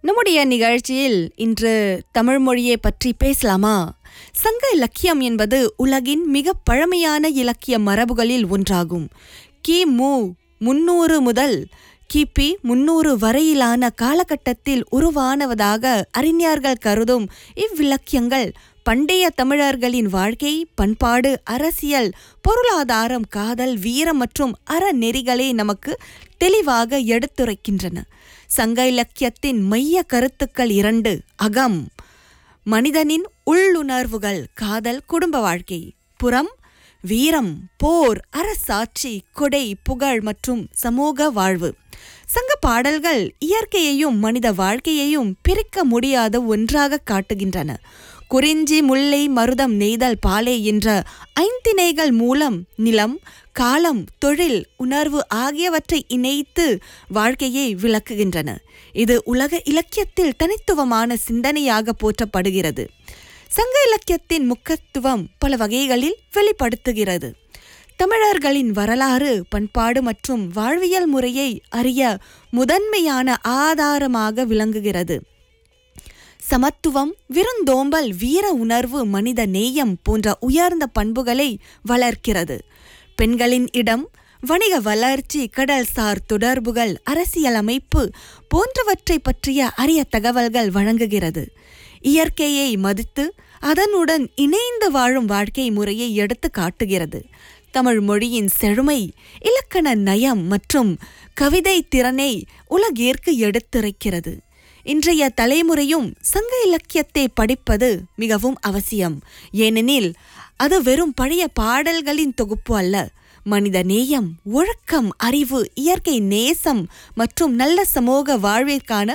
நம்முடைய நிகழ்ச்சியில் இன்று தமிழ் மொழியை பற்றி பேசலாமா சங்க இலக்கியம் என்பது உலகின் மிக பழமையான இலக்கிய மரபுகளில் ஒன்றாகும் கிமு முன்னூறு முதல் கிபி முன்னூறு வரையிலான காலகட்டத்தில் உருவானவதாக அறிஞர்கள் கருதும் இவ்விலக்கியங்கள் பண்டைய தமிழர்களின் வாழ்க்கை பண்பாடு அரசியல் பொருளாதாரம் காதல் வீரம் மற்றும் அறநெறிகளை நமக்கு தெளிவாக எடுத்துரைக்கின்றன சங்க இலக்கியத்தின் மைய கருத்துக்கள் இரண்டு அகம் மனிதனின் உள்ளுணர்வுகள் காதல் குடும்ப வாழ்க்கை புறம் வீரம் போர் அரசாட்சி கொடை புகழ் மற்றும் சமூக வாழ்வு சங்க பாடல்கள் இயற்கையையும் மனித வாழ்க்கையையும் பிரிக்க முடியாத ஒன்றாக காட்டுகின்றன குறிஞ்சி முல்லை மருதம் நெய்தல் பாலை என்ற ஐந்திணைகள் மூலம் நிலம் காலம் தொழில் உணர்வு ஆகியவற்றை இணைத்து வாழ்க்கையை விளக்குகின்றன இது உலக இலக்கியத்தில் தனித்துவமான சிந்தனையாக போற்றப்படுகிறது சங்க இலக்கியத்தின் முக்கியத்துவம் பல வகைகளில் வெளிப்படுத்துகிறது தமிழர்களின் வரலாறு பண்பாடு மற்றும் வாழ்வியல் முறையை அறிய முதன்மையான ஆதாரமாக விளங்குகிறது சமத்துவம் விருந்தோம்பல் வீர உணர்வு மனித நேயம் போன்ற உயர்ந்த பண்புகளை வளர்க்கிறது பெண்களின் இடம் வணிக வளர்ச்சி கடல்சார் தொடர்புகள் அரசியலமைப்பு போன்றவற்றை பற்றிய அரிய தகவல்கள் வழங்குகிறது இயற்கையை மதித்து அதனுடன் இணைந்து வாழும் வாழ்க்கை முறையை எடுத்து காட்டுகிறது தமிழ் மொழியின் செழுமை இலக்கண நயம் மற்றும் கவிதை திறனை உலகிற்கு எடுத்துரைக்கிறது இன்றைய தலைமுறையும் சங்க இலக்கியத்தை படிப்பது மிகவும் அவசியம் ஏனெனில் அது வெறும் பழைய பாடல்களின் தொகுப்பு அல்ல மனித நேயம் ஒழுக்கம் அறிவு இயற்கை நேசம் மற்றும் நல்ல சமூக வாழ்விற்கான